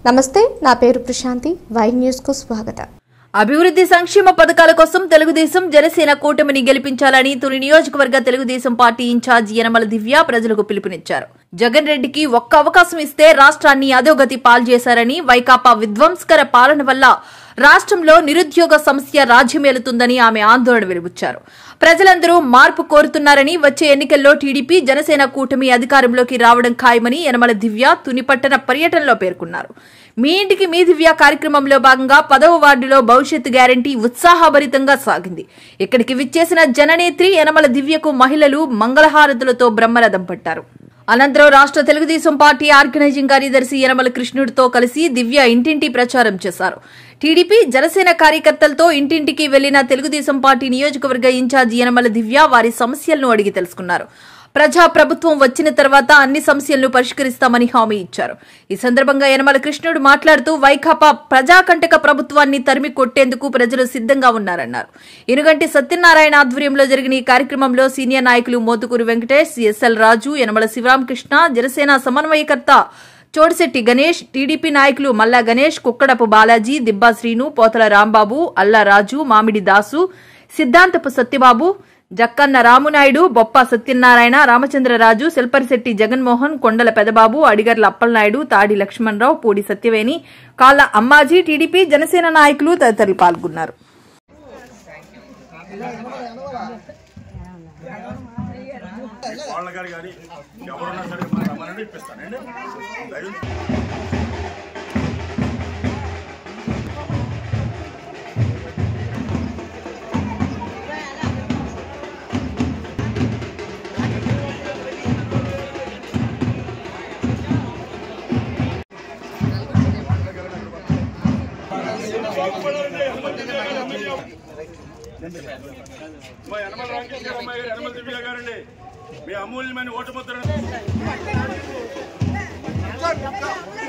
నమస్తే నా పేరు ప్రశాంతి వై న్యూస్కు స్వాగతం అభివృద్ధి సంక్షేమ పథకాల కోసం తెలుగుదేశం జనసేన కూటమిని గెలిపించాలని తొలి నియోజకవర్గ తెలుగుదేశం పార్టీ ఇన్ఛార్జ్ యనమల దివ్య ప్రజలకు పిలుపునిచ్చారు జగన్ రెడ్డికి ఒక్క అవకాశం ఇస్తే రాష్ట్రాన్ని అధోగతి పాల్చేశారని వైకాపా విధ్వంసకర పాలన వల్ల రాష్ట్రంలో నిరుద్యోగ సమస్య రాజ్యమేలుతుందని ఆమె ఆందోళన వెలుబుచ్చారు ప్రజలందరూ మార్పు కోరుతున్నారని వచ్చే ఎన్నికల్లో టీడీపీ జనసేన కూటమి అధికారంలోకి రావడం ఖాయమని యనమల దివ్య తునిపట్టణ పర్యటనలో పేర్కొన్నారు మీ ఇంటికి మీ దివ్య కార్యక్రమంలో భాగంగా పదవ వార్డులో భవిష్యత్ గ్యారంటీ ఉత్సాహభరితంగా సాగింది ఇక్కడికి విచ్చేసిన జననేత్రి యనమల దివ్యకు మహిళలు మంగళహారతులతో బ్రహ్మరథం పట్టారు అనంతరం రాష్ట్ర తెలుగుదేశం పార్టీ ఆర్గనైజింగ్ కార్యదర్శి యనమల కృష్ణుడితో కలిసి దివ్య ఇంటింటి ప్రచారం చేశారు టీడీపీ జనసేన కార్యకర్తలతో ఇంటింటికి వెళ్లిన తెలుగుదేశం పార్టీ నియోజకవర్గ ఇన్ఛార్జి యనమల దివ్య వారి సమస్యలను అడిగి తెలుసుకున్నారు ప్రజా ప్రభుత్వం వచ్చిన తర్వాత అన్ని సమస్యలను పరిష్కరిస్తామని హామీ ఇచ్చారు ఈ సందర్భంగా యనమల కృష్ణుడు మాట్లాడుతూ వైకాపా ప్రజాకంటక ప్రభుత్వాన్ని తరిమి కొట్టేందుకు ప్రజలు సిద్ధంగా ఉన్నారన్నారు ఇనుగంటి సత్యనారాయణ ఆధ్వర్యంలో జరిగిన ఈ కార్యక్రమంలో సీనియర్ నాయకులు మోతుకూరు వెంకటేష్ ఎస్ఎల్ రాజు యనమల శివరామకృష్ణ జనసేన సమన్వయకర్త చోడిశెట్టి గణేష్ టీడీపీ నాయకులు మల్లా గణేష్ కుక్కడపు బాలాజీ దిబ్బా శ్రీను పోతల రాంబాబు అల్లా రాజు మామిడి దాసు సిద్ధాంతపు సత్యబాబు జక్కన్న రామునాయుడు బొప్ప సత్యనారాయణ రామచంద్రరాజు శిల్పరిశెట్టి జగన్మోహన్ కొండల పెదబాబు అడిగర్ల అప్పలనాయుడు తాడి లక్ష్మణరావు పూడి సత్యవేణి కాళ్ళ అమ్మాజీ టీడీపీ జనసేన నాయకులు తదితరులు పాల్గొన్నారు వాళ్ళ గారు కానీ ఎవరున్నా సరే మన రమ్మనండి ఇప్పిస్తానండి ధైర్యం మా యనమల రామకృష్ణ గారు అమ్మాయి గారు యనమల దివ్య గారండి మీ అమూల్యమైన ఓటు ముద్రను